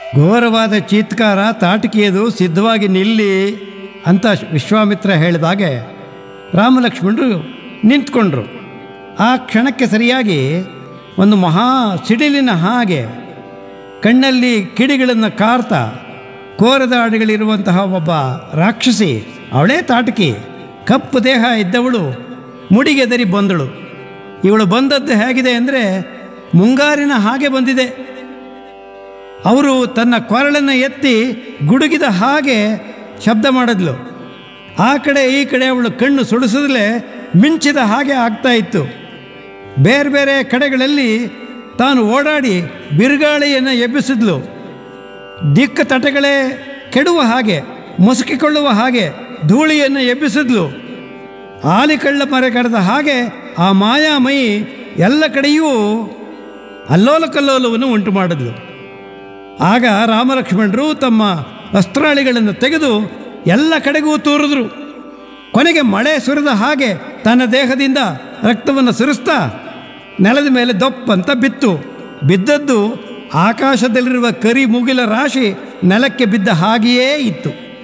ಘೋರವಾದ ಚೀತ್ಕಾರ ತಾಟಕಿಯದು ಸಿದ್ಧವಾಗಿ ನಿಲ್ಲಿ ಅಂತ ವಿಶ್ವಾಮಿತ್ರ ಹೇಳಿದಾಗೆ ರಾಮಲಕ್ಷ್ಮಣರು ನಿಂತ್ಕೊಂಡ್ರು ಆ ಕ್ಷಣಕ್ಕೆ ಸರಿಯಾಗಿ ಒಂದು ಮಹಾ ಸಿಡಿಲಿನ ಹಾಗೆ ಕಣ್ಣಲ್ಲಿ ಕಿಡಿಗಳನ್ನು ಕಾರ್ತಾ ಕೋರದಾಡಿಗಳಿರುವಂತಹ ಒಬ್ಬ ರಾಕ್ಷಸಿ ಅವಳೇ ತಾಟಕಿ ಕಪ್ಪು ದೇಹ ಇದ್ದವಳು ಮುಡಿಗೆದರಿ ಬಂದಳು ಇವಳು ಬಂದದ್ದು ಹೇಗಿದೆ ಅಂದರೆ ಮುಂಗಾರಿನ ಹಾಗೆ ಬಂದಿದೆ ಅವರು ತನ್ನ ಕೊರಳನ್ನು ಎತ್ತಿ ಗುಡುಗಿದ ಹಾಗೆ ಶಬ್ದ ಮಾಡಿದ್ಲು ಆ ಕಡೆ ಈ ಕಡೆ ಅವಳು ಕಣ್ಣು ಸುಳಿಸಿದ್ಲೆ ಮಿಂಚಿದ ಹಾಗೆ ಆಗ್ತಾ ಇತ್ತು ಬೇರೆ ಬೇರೆ ಕಡೆಗಳಲ್ಲಿ ತಾನು ಓಡಾಡಿ ಬಿರುಗಾಳಿಯನ್ನು ಎಬ್ಬಿಸಿದ್ಲು ದಿಕ್ಕ ತಟಗಳೇ ಕೆಡುವ ಹಾಗೆ ಮುಸುಕಿಕೊಳ್ಳುವ ಹಾಗೆ ಧೂಳಿಯನ್ನು ಎಬ್ಬಿಸಿದ್ಲು ಆಲಿಕಳ್ಳ ಮರೆ ಕರೆದ ಹಾಗೆ ಆ ಮಾಯಾಮಯಿ ಎಲ್ಲ ಕಡೆಯೂ ಅಲ್ಲೋಲ ಕಲ್ಲೋಲವನ್ನು ಉಂಟು ಮಾಡಿದ್ಲು ಆಗ ರಾಮಲಕ್ಷ್ಮಣರು ತಮ್ಮ ಅಸ್ತ್ರಾಳಿಗಳನ್ನು ತೆಗೆದು ಎಲ್ಲ ಕಡೆಗೂ ತೂರಿದ್ರು ಕೊನೆಗೆ ಮಳೆ ಸುರಿದ ಹಾಗೆ ತನ್ನ ದೇಹದಿಂದ ರಕ್ತವನ್ನು ಸುರಿಸ್ತಾ ನೆಲದ ಮೇಲೆ ದಪ್ಪಂತ ಬಿತ್ತು ಬಿದ್ದದ್ದು ಆಕಾಶದಲ್ಲಿರುವ ಕರಿ ಮುಗಿಲ ರಾಶಿ ನೆಲಕ್ಕೆ ಬಿದ್ದ ಹಾಗೆಯೇ ಇತ್ತು